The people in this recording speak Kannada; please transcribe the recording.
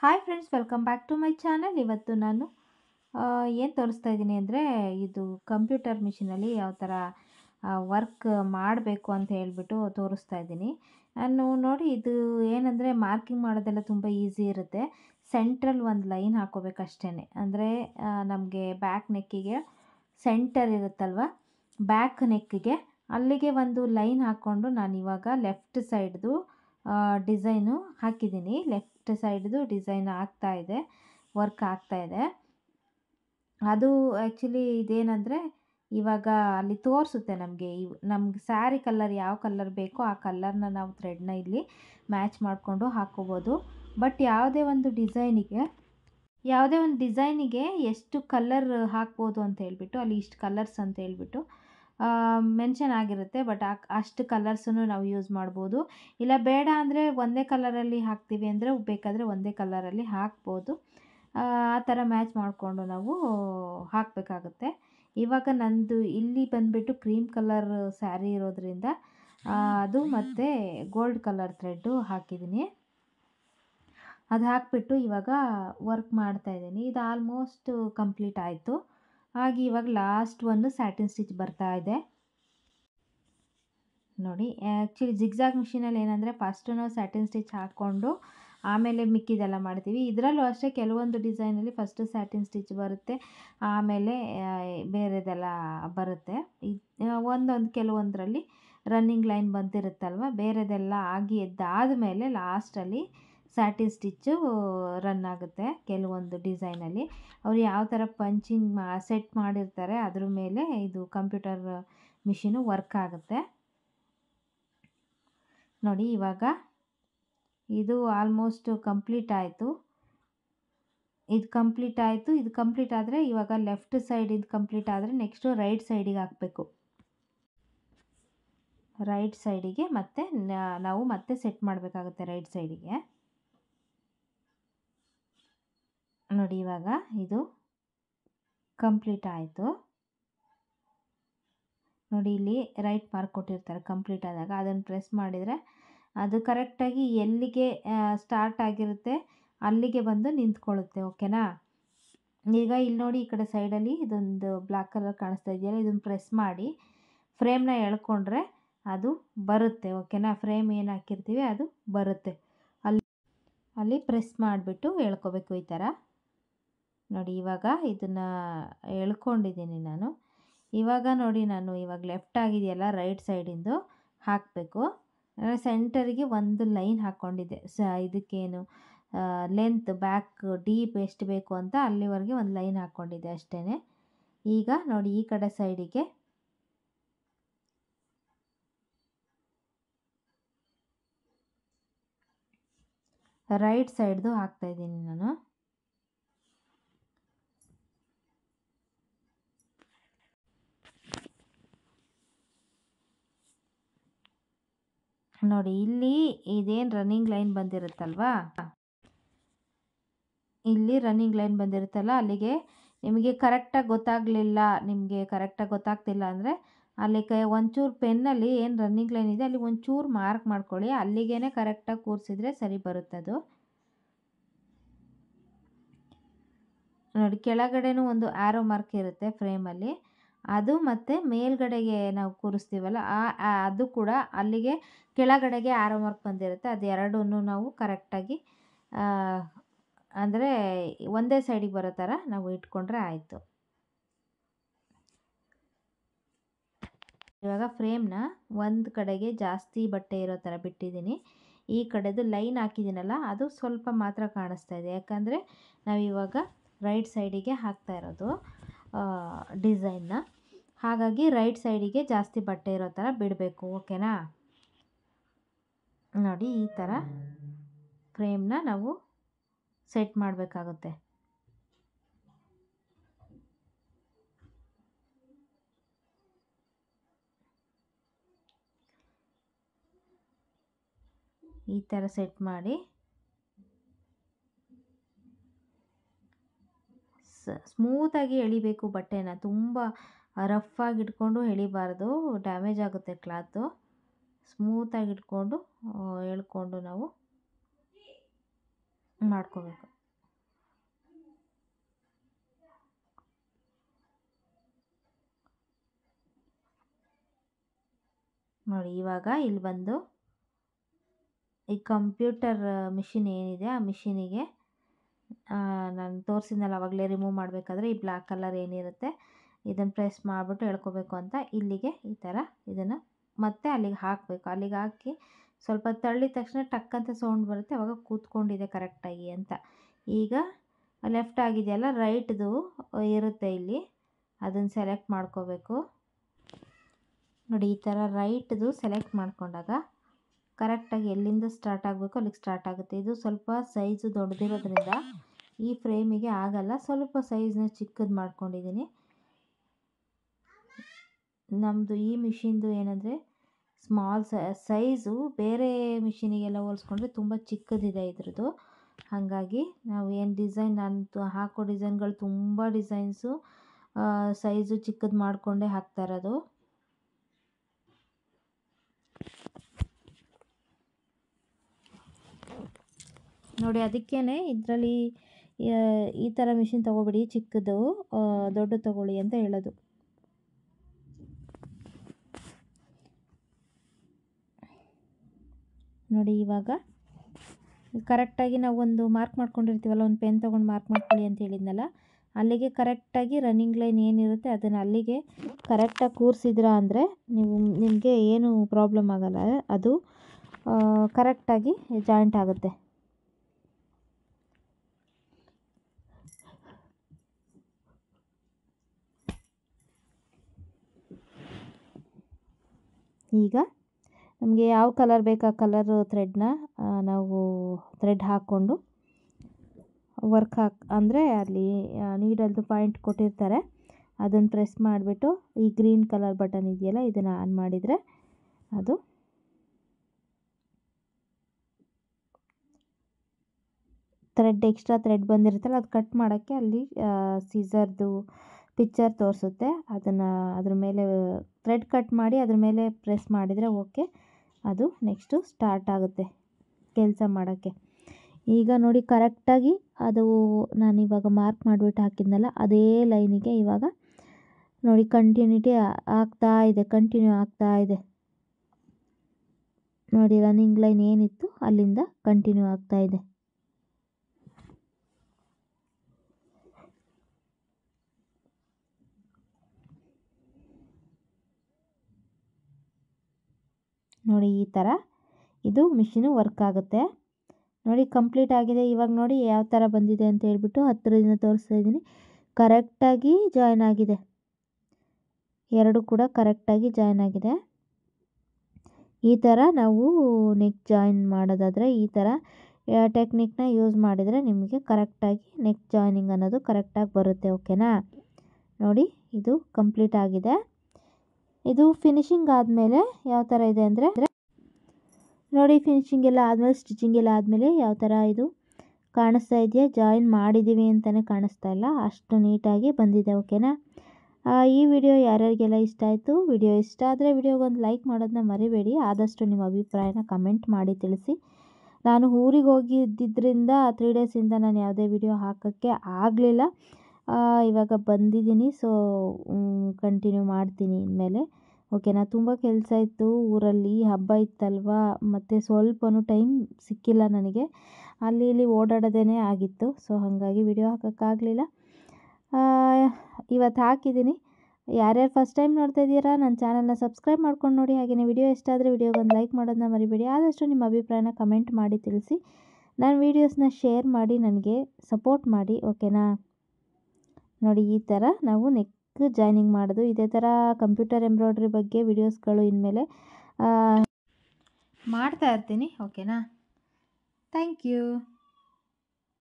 hi friends welcome back to my channel ಇವತ್ತು ನಾನು ಏನು ತೋರಿಸ್ತಾ ಇದ್ದೀನಿ ಅಂದರೆ ಇದು ಕಂಪ್ಯೂಟರ್ ಮಿಷಿನಲ್ಲಿ ಯಾವ ಥರ ವರ್ಕ್ ಮಾಡಬೇಕು ಅಂತ ಹೇಳ್ಬಿಟ್ಟು ತೋರಿಸ್ತಾ ಇದ್ದೀನಿ ನಾನು ನೋಡಿ ಇದು ಏನಂದರೆ ಮಾರ್ಕಿಂಗ್ ಮಾಡೋದೆಲ್ಲ ತುಂಬ ಈಸಿ ಇರುತ್ತೆ ಸೆಂಟ್ರಲ್ಲಿ ಒಂದು ಲೈನ್ ಹಾಕೋಬೇಕಷ್ಟೇ ಅಂದರೆ ನಮಗೆ ಬ್ಯಾಕ್ ನೆಕ್ಕಿಗೆ ಸೆಂಟರ್ ಇರುತ್ತಲ್ವ ಬ್ಯಾಕ್ ನೆಕ್ಕಿಗೆ ಅಲ್ಲಿಗೆ ಒಂದು ಲೈನ್ ಹಾಕ್ಕೊಂಡು ನಾನು ಇವಾಗ ಲೆಫ್ಟ್ ಸೈಡ್ದು ಡಿಸೈನು ಹಾಕಿದ್ದೀನಿ ಲೆಫ್ಟ್ ಸೈಡ್ದು ಡಿಸೈನ್ ಆಗ್ತಾ ಇದೆ ವರ್ಕ್ ಆಗ್ತಾ ಇದೆ ಅದು ಆ್ಯಕ್ಚುಲಿ ಇದೇನಂದರೆ ಇವಾಗ ಅಲ್ಲಿ ತೋರಿಸುತ್ತೆ ನಮಗೆ ಇವ್ ನಮ್ಗೆ ಸ್ಯಾರಿ ಕಲರ್ ಯಾವ ಕಲರ್ ಬೇಕೋ ಆ ಕಲರ್ನ ನಾವು ಥ್ರೆಡ್ನ ಇಲ್ಲಿ ಮ್ಯಾಚ್ ಮಾಡಿಕೊಂಡು ಹಾಕ್ಕೋಬೋದು ಬಟ್ ಯಾವುದೇ ಒಂದು ಡಿಸೈನಿಗೆ ಯಾವುದೇ ಒಂದು ಡಿಸೈನಿಗೆ ಎಷ್ಟು ಕಲರ್ ಹಾಕ್ಬೋದು ಅಂತ ಹೇಳ್ಬಿಟ್ಟು ಅಲ್ಲಿ ಇಷ್ಟು ಕಲರ್ಸ್ ಅಂತ ಹೇಳ್ಬಿಟ್ಟು ಮೆನ್ಷನ್ ಆಗಿರುತ್ತೆ ಬಟ್ ಆ ಅಷ್ಟು ಕಲರ್ಸನ್ನು ನಾವು ಯೂಸ್ ಮಾಡ್ಬೋದು ಇಲ್ಲ ಬೇಡ ಅಂದರೆ ಒಂದೇ ಕಲರಲ್ಲಿ ಹಾಕ್ತೀವಿ ಅಂದರೆ ಬೇಕಾದರೆ ಒಂದೇ ಕಲರಲ್ಲಿ ಹಾಕ್ಬೋದು ಆ ಥರ ಮ್ಯಾಚ್ ಮಾಡಿಕೊಂಡು ನಾವು ಹಾಕಬೇಕಾಗುತ್ತೆ ಇವಾಗ ನಂದು ಇಲ್ಲಿ ಬಂದುಬಿಟ್ಟು ಕ್ರೀಮ್ ಕಲರ್ ಸ್ಯಾರಿ ಇರೋದ್ರಿಂದ ಅದು ಮತ್ತು ಗೋಲ್ಡ್ ಕಲರ್ ಥ್ರೆಡ್ಡು ಹಾಕಿದ್ದೀನಿ ಅದು ಹಾಕಿಬಿಟ್ಟು ಇವಾಗ ವರ್ಕ್ ಮಾಡ್ತಾಯಿದ್ದೀನಿ ಇದು ಆಲ್ಮೋಸ್ಟ್ ಕಂಪ್ಲೀಟ್ ಆಯಿತು ಹಾಗೆ ಇವಾಗ ಲಾಸ್ಟ್ ಒಂದು ಸ್ಯಾಟಿನ್ ಸ್ಟಿಚ್ ಬರ್ತಾ ಇದೆ ನೋಡಿ ಆ್ಯಕ್ಚುಲಿ ಜಿಗ್ಜಾಗ್ ಮಿಷಿನಲ್ಲಿ ಏನಂದರೆ ಫಸ್ಟು ನಾವು ಸ್ಯಾಟಿನ್ ಸ್ಟಿಚ್ ಹಾಕ್ಕೊಂಡು ಆಮೇಲೆ ಮಿಕ್ಕಿದೆಲ್ಲ ಮಾಡ್ತೀವಿ ಇದರಲ್ಲೂ ಅಷ್ಟೇ ಕೆಲವೊಂದು ಡಿಸೈನಲ್ಲಿ ಫಸ್ಟು ಸ್ಯಾಟಿನ್ ಸ್ಟಿಚ್ ಬರುತ್ತೆ ಆಮೇಲೆ ಬೇರೆದೆಲ್ಲ ಬರುತ್ತೆ ಒಂದೊಂದು ಕೆಲವೊಂದರಲ್ಲಿ ರನ್ನಿಂಗ್ ಲೈನ್ ಬಂದಿರುತ್ತಲ್ವ ಬೇರೆದೆಲ್ಲ ಆಗಿ ಎದ್ದಾದ ಮೇಲೆ ಲಾಸ್ಟಲ್ಲಿ ಸ್ಯಾಟಿನ್ ಸ್ಟಿಚ್ಚು ರನ್ ಆಗುತ್ತೆ ಕೆಲವೊಂದು ಡಿಸೈನಲ್ಲಿ ಅವ್ರು ಯಾವ ಥರ ಪಂಚಿಂಗ್ ಮಾ ಸೆಟ್ ಮಾಡಿರ್ತಾರೆ ಅದ್ರ ಮೇಲೆ ಇದು ಕಂಪ್ಯೂಟರ್ ಮಿಷಿನು ವರ್ಕ್ ಆಗುತ್ತೆ ನೋಡಿ ಇವಾಗ ಇದು ಆಲ್ಮೋಸ್ಟ್ ಕಂಪ್ಲೀಟ್ ಆಯಿತು ಇದು ಕಂಪ್ಲೀಟ್ ಆಯಿತು ಇದು ಕಂಪ್ಲೀಟ್ ಆದರೆ ಇವಾಗ ಲೆಫ್ಟ್ ಸೈಡ್ ಇದು ಕಂಪ್ಲೀಟ್ ಆದರೆ ನೆಕ್ಸ್ಟು ರೈಟ್ ಸೈಡಿಗೆ ಹಾಕಬೇಕು ರೈಟ್ ಸೈಡಿಗೆ ಮತ್ತೆ ನಾವು ಮತ್ತೆ ಸೆಟ್ ಮಾಡಬೇಕಾಗುತ್ತೆ ರೈಟ್ ಸೈಡಿಗೆ ನೋಡಿ ಇವಾಗ ಇದು ಕಂಪ್ಲೀಟ್ ಆಯಿತು ನೋಡಿ ಇಲ್ಲಿ ರೈಟ್ ಮಾರ್ಕ್ ಕೊಟ್ಟಿರ್ತಾರೆ ಕಂಪ್ಲೀಟ್ ಆದಾಗ ಅದನ್ನು ಪ್ರೆಸ್ ಮಾಡಿದರೆ ಅದು ಕರೆಕ್ಟಾಗಿ ಎಲ್ಲಿಗೆ ಸ್ಟಾರ್ಟ್ ಆಗಿರುತ್ತೆ ಅಲ್ಲಿಗೆ ಬಂದು ನಿಂತ್ಕೊಳ್ಳುತ್ತೆ ಓಕೆನಾ ಈಗ ಇಲ್ಲಿ ನೋಡಿ ಈ ಕಡೆ ಸೈಡಲ್ಲಿ ಇದೊಂದು ಬ್ಲ್ಯಾಕ್ ಕಲರ್ ಕಾಣಿಸ್ತಾ ಇದೆಯಲ್ಲ ಇದನ್ನು ಪ್ರೆಸ್ ಮಾಡಿ ಫ್ರೇಮ್ನ ಎಳ್ಕೊಂಡ್ರೆ ಅದು ಬರುತ್ತೆ ಓಕೆನಾ ಫ್ರೇಮ್ ಏನು ಹಾಕಿರ್ತೀವಿ ಅದು ಬರುತ್ತೆ ಅಲ್ಲಿ ಅಲ್ಲಿ ಪ್ರೆಸ್ ಮಾಡಿಬಿಟ್ಟು ಎಳ್ಕೊಬೇಕು ಈ ಥರ ನೋಡಿ ಇವಾಗ ಇದನ್ನು ಎಳ್ಕೊಂಡಿದ್ದೀನಿ ನಾನು ಇವಾಗ ನೋಡಿ ನಾನು ಇವಾಗ ಲೆಫ್ಟ್ ಆಗಿದೆಯಲ್ಲ ರೈಟ್ ಸೈಡಿಂದು ಹಾಕಬೇಕು ಸೆಂಟರಿಗೆ ಒಂದು ಲೈನ್ ಹಾಕ್ಕೊಂಡಿದ್ದೆ ಸ ಇದಕ್ಕೇನು ಲೆಂತ್ ಬ್ಯಾಕ್ ಡೀಪ್ ಎಷ್ಟು ಬೇಕು ಅಂತ ಅಲ್ಲಿವರೆಗೆ ಒಂದು ಲೈನ್ ಹಾಕ್ಕೊಂಡಿದ್ದೆ ಅಷ್ಟೇ ಈಗ ನೋಡಿ ಈ ಕಡೆ ಸೈಡಿಗೆ ರೈಟ್ ಸೈಡ್ದು ಹಾಕ್ತಾಯಿದ್ದೀನಿ ನಾನು ನೋಡಿ ಇಲ್ಲಿ ಇದೇನು ರನ್ನಿಂಗ್ ಲೈನ್ ಬಂದಿರುತ್ತಲ್ವಾ ಇಲ್ಲಿ ರನ್ನಿಂಗ್ ಲೈನ್ ಬಂದಿರುತ್ತಲ್ಲ ಅಲ್ಲಿಗೆ ನಿಮಗೆ ಕರೆಕ್ಟಾಗಿ ಗೊತ್ತಾಗಲಿಲ್ಲ ನಿಮಗೆ ಕರೆಕ್ಟಾಗಿ ಗೊತ್ತಾಗ್ತಿಲ್ಲ ಅಂದರೆ ಅಲ್ಲಿ ಕೈ ಒಂಚೂರು ಪೆನ್ನಲ್ಲಿ ಏನು ರನ್ನಿಂಗ್ ಲೈನ್ ಇದೆ ಅಲ್ಲಿ ಒಂಚೂರು ಮಾರ್ಕ್ ಮಾಡ್ಕೊಳ್ಳಿ ಅಲ್ಲಿಗೇ ಕರೆಕ್ಟಾಗಿ ಕೂರಿಸಿದ್ರೆ ಸರಿ ಬರುತ್ತೆ ಅದು ನೋಡಿ ಕೆಳಗಡೆನೂ ಒಂದು ಆ್ಯರೋ ಮಾರ್ಕ್ ಇರುತ್ತೆ ಫ್ರೇಮಲ್ಲಿ ಅದು ಮತ್ತು ಮೇಲ್ಗಡೆಗೆ ನಾವು ಕೂರಿಸ್ತೀವಲ್ಲ ಆ ಅದು ಕೂಡ ಅಲ್ಲಿಗೆ ಕೆಳಗಡೆಗೆ ಆರೋ ಮಾರ್ಕ್ ಬಂದಿರುತ್ತೆ ಅದು ಎರಡೂ ನಾವು ಕರೆಕ್ಟಾಗಿ ಅಂದರೆ ಒಂದೇ ಸೈಡಿಗೆ ಬರೋ ಥರ ನಾವು ಇಟ್ಕೊಂಡ್ರೆ ಆಯಿತು ಇವಾಗ ಫ್ರೇಮ್ನ ಒಂದು ಕಡೆಗೆ ಜಾಸ್ತಿ ಬಟ್ಟೆ ಇರೋ ಥರ ಬಿಟ್ಟಿದ್ದೀನಿ ಈ ಕಡೆದು ಲೈನ್ ಹಾಕಿದ್ದೀನಲ್ಲ ಅದು ಸ್ವಲ್ಪ ಮಾತ್ರ ಕಾಣಿಸ್ತಾ ಇದೆ ಯಾಕಂದರೆ ನಾವಿವಾಗ ರೈಟ್ ಸೈಡಿಗೆ ಹಾಕ್ತಾ ಇರೋದು ಡಿಸೈನ್ನ ಹಾಗಾಗಿ ರೈಟ್ ಸೈಡಿಗೆ ಜಾಸ್ತಿ ಬಟ್ಟೆ ಇರೋ ಥರ ಬಿಡಬೇಕು ಓಕೆನಾ ನೋಡಿ ಈ ಥರ ಫ್ರೇಮ್ನ ನಾವು ಸೆಟ್ ಮಾಡಬೇಕಾಗುತ್ತೆ ಈ ಥರ ಸೆಟ್ ಮಾಡಿ ಸ್ಮೂತಾಗಿ ಎಳಿಬೇಕು ಬಟ್ಟೆನ ತುಂಬ ರಫಾಗಿ ಇಟ್ಕೊಂಡು ಎಳಿಬಾರ್ದು ಡ್ಯಾಮೇಜ್ ಆಗುತ್ತೆ ಕ್ಲಾತು ಸ್ಮೂತಾಗಿ ಇಟ್ಕೊಂಡು ಎಳ್ಕೊಂಡು ನಾವು ಮಾಡ್ಕೋಬೇಕು ನೋಡಿ ಇವಾಗ ಇಲ್ಲಿ ಬಂದು ಈ ಕಂಪ್ಯೂಟರ್ ಮಿಷಿನ್ ಏನಿದೆ ಆ ಮಿಷಿನಿಗೆ ನಾನು ತೋರಿಸಿದ್ನಲ್ಲ ಆವಾಗಲೇ ರಿಮೂವ್ ಮಾಡಬೇಕಾದ್ರೆ ಈ ಬ್ಲ್ಯಾಕ್ ಕಲರ್ ಏನಿರುತ್ತೆ ಇದನ್ನು ಪ್ರೆಸ್ ಮಾಡಿಬಿಟ್ಟು ಎಳ್ಕೊಬೇಕು ಅಂತ ಇಲ್ಲಿಗೆ ಈ ಥರ ಇದನ್ನು ಮತ್ತೆ ಅಲ್ಲಿಗೆ ಹಾಕಬೇಕು ಅಲ್ಲಿಗೆ ಹಾಕಿ ಸ್ವಲ್ಪ ತಳ್ಳಿದ ತಕ್ಷಣ ಟಕ್ ಅಂತ ಸೌಂಡ್ ಬರುತ್ತೆ ಅವಾಗ ಕೂತ್ಕೊಂಡಿದೆ ಕರೆಕ್ಟಾಗಿ ಅಂತ ಈಗ ಲೆಫ್ಟ್ ಆಗಿದೆಯಲ್ಲ ರೈಟ್ದು ಇರುತ್ತೆ ಇಲ್ಲಿ ಅದನ್ನು ಸೆಲೆಕ್ಟ್ ಮಾಡ್ಕೋಬೇಕು ನೋಡಿ ಈ ಥರ ರೈಟ್ದು ಸೆಲೆಕ್ಟ್ ಮಾಡ್ಕೊಂಡಾಗ ಕರೆಕ್ಟಾಗಿ ಎಲ್ಲಿಂದ ಸ್ಟಾರ್ಟ್ ಆಗಬೇಕು ಅಲ್ಲಿಗೆ ಸ್ಟಾರ್ಟ್ ಆಗುತ್ತೆ ಇದು ಸ್ವಲ್ಪ ಸೈಜು ದೊಡ್ಡದಿರೋದ್ರಿಂದ ಈ ಫ್ರೇಮಿಗೆ ಆಗಲ್ಲ ಸ್ವಲ್ಪ ಸೈಜ್ನ ಚಿಕ್ಕದು ಮಾಡ್ಕೊಂಡಿದ್ದೀನಿ ನಮ್ಮದು ಈ ಮಿಷಿನ್ದು ಏನಂದರೆ ಸ್ಮಾಲ್ ಸೈಜು ಬೇರೆ ಮಿಷಿನಿಗೆಲ್ಲ ಹೋಲಿಸ್ಕೊಂಡ್ರೆ ತುಂಬ ಚಿಕ್ಕದಿದೆ ಇದ್ರದ್ದು ಹಾಗಾಗಿ ನಾವು ಏನು ಡಿಸೈನ್ ನಾನು ಹಾಕೋ ಡಿಸೈನ್ಗಳು ತುಂಬ ಡಿಸೈನ್ಸು ಸೈಜು ಚಿಕ್ಕದು ಮಾಡಿಕೊಂಡೇ ಹಾಕ್ತಾ ಇರೋದು ನೋಡಿ ಅದಕ್ಕೇ ಇದರಲ್ಲಿ ಈ ಥರ ಮಿಷಿನ್ ತೊಗೋಬೇಡಿ ಚಿಕ್ಕದು ದೊಡ್ಡ ತೊಗೊಳ್ಳಿ ಅಂತ ಹೇಳೋದು ನೋಡಿ ಇವಾಗ ಕರೆಕ್ಟಾಗಿ ನಾವು ಒಂದು ಮಾರ್ಕ್ ಮಾಡ್ಕೊಂಡಿರ್ತೀವಲ್ಲ ಒಂದು ಪೆನ್ ತೊಗೊಂಡು ಮಾರ್ಕ್ ಮಾಡ್ಕೊಳ್ಳಿ ಅಂತ ಹೇಳಿದ್ನಲ್ಲ ಅಲ್ಲಿಗೆ ಕರೆಕ್ಟಾಗಿ ರನ್ನಿಂಗ್ ಲೈನ್ ಏನಿರುತ್ತೆ ಅದನ್ನು ಅಲ್ಲಿಗೆ ಕರೆಕ್ಟಾಗಿ ಕೂರಿಸಿದ್ರ ಅಂದರೆ ನೀವು ನಿಮಗೆ ಏನು ಪ್ರಾಬ್ಲಮ್ ಆಗೋಲ್ಲ ಅದು ಕರೆಕ್ಟಾಗಿ ಜಾಯಿಂಟ್ ಆಗುತ್ತೆ ಈಗ ನಮಗೆ ಯಾವ ಕಲರ್ ಬೇಕು ಆ ಕಲರ್ ಥ್ರೆಡ್ನ ನಾವು ಥ್ರೆಡ್ ಹಾಕ್ಕೊಂಡು ವರ್ಕ್ ಹಾಕಿ ಅಂದರೆ ಅಲ್ಲಿ ನೀಡಲ್ದು ಪಾಯಿಂಟ್ ಕೊಟ್ಟಿರ್ತಾರೆ ಅದನ್ನು ಪ್ರೆಸ್ ಮಾಡಿಬಿಟ್ಟು ಈ ಗ್ರೀನ್ ಕಲರ್ ಬಟನ್ ಇದೆಯಲ್ಲ ಇದನ್ನು ಆನ್ ಮಾಡಿದರೆ ಅದು ಥ್ರೆಡ್ ಎಕ್ಸ್ಟ್ರಾ ಥ್ರೆಡ್ ಬಂದಿರುತ್ತಲ್ಲ ಅದು ಕಟ್ ಮಾಡೋಕ್ಕೆ ಅಲ್ಲಿ ಸೀಸರ್ದು ಪಿಕ್ಚರ್ ತೋರಿಸುತ್ತೆ ಅದನ್ನು ಅದ್ರ ಮೇಲೆ ಥ್ರೆಡ್ ಕಟ್ ಮಾಡಿ ಅದ್ರ ಮೇಲೆ ಪ್ರೆಸ್ ಮಾಡಿದರೆ ಓಕೆ ಅದು ನೆಕ್ಸ್ಟು ಸ್ಟಾರ್ಟ್ ಆಗುತ್ತೆ ಕೆಲಸ ಮಾಡೋಕ್ಕೆ ಈಗ ನೋಡಿ ಕರೆಕ್ಟಾಗಿ ಅದು ನಾನು ಇವಾಗ ಮಾರ್ಕ್ ಮಾಡಿಬಿಟ್ಟು ಹಾಕಿದ್ನಲ್ಲ ಅದೇ ಲೈನಿಗೆ ಇವಾಗ ನೋಡಿ ಕಂಟಿನ್ಯೂಟಿ ಆಗ್ತಾ ಇದೆ ಕಂಟಿನ್ಯೂ ಆಗ್ತಾ ಇದೆ ನೋಡಿ ರನ್ನಿಂಗ್ ಲೈನ್ ಏನಿತ್ತು ಅಲ್ಲಿಂದ ಕಂಟಿನ್ಯೂ ಆಗ್ತಾ ಇದೆ ನೋಡಿ ಈ ಥರ ಇದು ಮಿಷಿನು ವರ್ಕ್ ಆಗುತ್ತೆ ನೋಡಿ ಕಂಪ್ಲೀಟ್ ಆಗಿದೆ ಇವಾಗ ನೋಡಿ ಯಾವ ಥರ ಬಂದಿದೆ ಅಂತ ಹೇಳ್ಬಿಟ್ಟು ಹತ್ತಿರದಿಂದ ತೋರಿಸ್ತಾ ಇದ್ದೀನಿ ಕರೆಕ್ಟಾಗಿ ಜಾಯ್ನ್ ಆಗಿದೆ ಎರಡು ಕೂಡ ಕರೆಕ್ಟಾಗಿ ಜಾಯ್ನ್ ಆಗಿದೆ ಈ ಥರ ನಾವು ನೆಕ್ ಜಾಯಿನ್ ಮಾಡೋದಾದರೆ ಈ ಥರ ಟೆಕ್ನಿಕ್ನ ಯೂಸ್ ಮಾಡಿದರೆ ನಿಮಗೆ ಕರೆಕ್ಟಾಗಿ ನೆಕ್ ಜಾಯ್ನಿಂಗ್ ಅನ್ನೋದು ಕರೆಕ್ಟಾಗಿ ಬರುತ್ತೆ ಓಕೆನಾ ನೋಡಿ ಇದು ಕಂಪ್ಲೀಟ್ ಆಗಿದೆ ಇದು ಫಿನಿಶಿಂಗ್ ಆದಮೇಲೆ ಯಾವ ಥರ ಇದೆ ಅಂದರೆ ನೋಡಿ ಫಿನಿಶಿಂಗ್ ಎಲ್ಲ ಆದಮೇಲೆ ಸ್ಟಿಚಿಂಗ್ ಎಲ್ಲ ಆದಮೇಲೆ ಯಾವ ಥರ ಇದು ಕಾಣಿಸ್ತಾ ಇದೆಯಾ ಜಾಯಿನ್ ಮಾಡಿದ್ದೀವಿ ಅಂತಲೇ ಕಾಣಿಸ್ತಾ ಇಲ್ಲ ಅಷ್ಟು ನೀಟಾಗಿ ಬಂದಿದೆ ಓಕೆನಾ ಈ ವಿಡಿಯೋ ಯಾರ್ಯಾರಿಗೆಲ್ಲ ಇಷ್ಟ ಆಯಿತು ವಿಡಿಯೋ ಇಷ್ಟ ಆದರೆ ವಿಡಿಯೋಗೊಂದು ಲೈಕ್ ಮಾಡೋದನ್ನ ಮರಿಬೇಡಿ ಆದಷ್ಟು ನಿಮ್ಮ ಅಭಿಪ್ರಾಯನ ಕಮೆಂಟ್ ಮಾಡಿ ತಿಳಿಸಿ ನಾನು ಊರಿಗೆ ಹೋಗಿದ್ದರಿಂದ ತ್ರೀ ಡೇಸಿಂದ ನಾನು ಯಾವುದೇ ವಿಡಿಯೋ ಹಾಕೋಕ್ಕೆ ಆಗಲಿಲ್ಲ ಇವಾಗ ಬಂದಿದ್ದೀನಿ ಸೊ ಕಂಟಿನ್ಯೂ ಮಾಡ್ತೀನಿ ಇನ್ಮೇಲೆ ಓಕೆನಾ ತುಂಬ ಕೆಲಸ ಇತ್ತು ಊರಲ್ಲಿ ಹಬ್ಬ ಇತ್ತಲ್ವಾ ಮತ್ತು ಸ್ವಲ್ಪನೂ ಟೈಮ್ ಸಿಕ್ಕಿಲ್ಲ ನನಗೆ ಅಲ್ಲಿ ಇಲ್ಲಿ ಓಡಾಡೋದೇ ಆಗಿತ್ತು ಸೊ ಹಾಗಾಗಿ ವಿಡಿಯೋ ಹಾಕೋಕ್ಕಾಗಲಿಲ್ಲ ಇವತ್ತು ಹಾಕಿದ್ದೀನಿ ಯಾರ್ಯಾರು ಫಸ್ಟ್ ಟೈಮ್ ನೋಡ್ತಾ ಇದ್ದೀರಾ ನನ್ನ ಚಾನಲ್ನ ಸಬ್ಸ್ಕ್ರೈಬ್ ಮಾಡ್ಕೊಂಡು ನೋಡಿ ಹಾಗೆಯೇ ವಿಡಿಯೋ ಇಷ್ಟ ಆದರೆ ವಿಡಿಯೋಗೊಂದು ಲೈಕ್ ಮಾಡೋದನ್ನ ಮರಿಬೇಡಿ ಆದಷ್ಟು ನಿಮ್ಮ ಅಭಿಪ್ರಾಯನ ಕಮೆಂಟ್ ಮಾಡಿ ತಿಳಿಸಿ ನಾನು ವೀಡಿಯೋಸ್ನ ಶೇರ್ ಮಾಡಿ ನನಗೆ ಸಪೋರ್ಟ್ ಮಾಡಿ ಓಕೆನಾ ನೋಡಿ ಈ ಥರ ನಾವು ನೆಕ್ ಜಾಯ್ನಿಂಗ್ ಮಾಡೋದು ಇದೇ ಥರ ಕಂಪ್ಯೂಟರ್ ಎಂಬ್ರಾಯ್ಡ್ರಿ ಬಗ್ಗೆ ವಿಡಿಯೋಸ್ಗಳು ಇನ್ಮೇಲೆ ಮಾಡ್ತಾ ಇರ್ತೀನಿ ಓಕೆನಾ ಥ್ಯಾಂಕ್ ಯು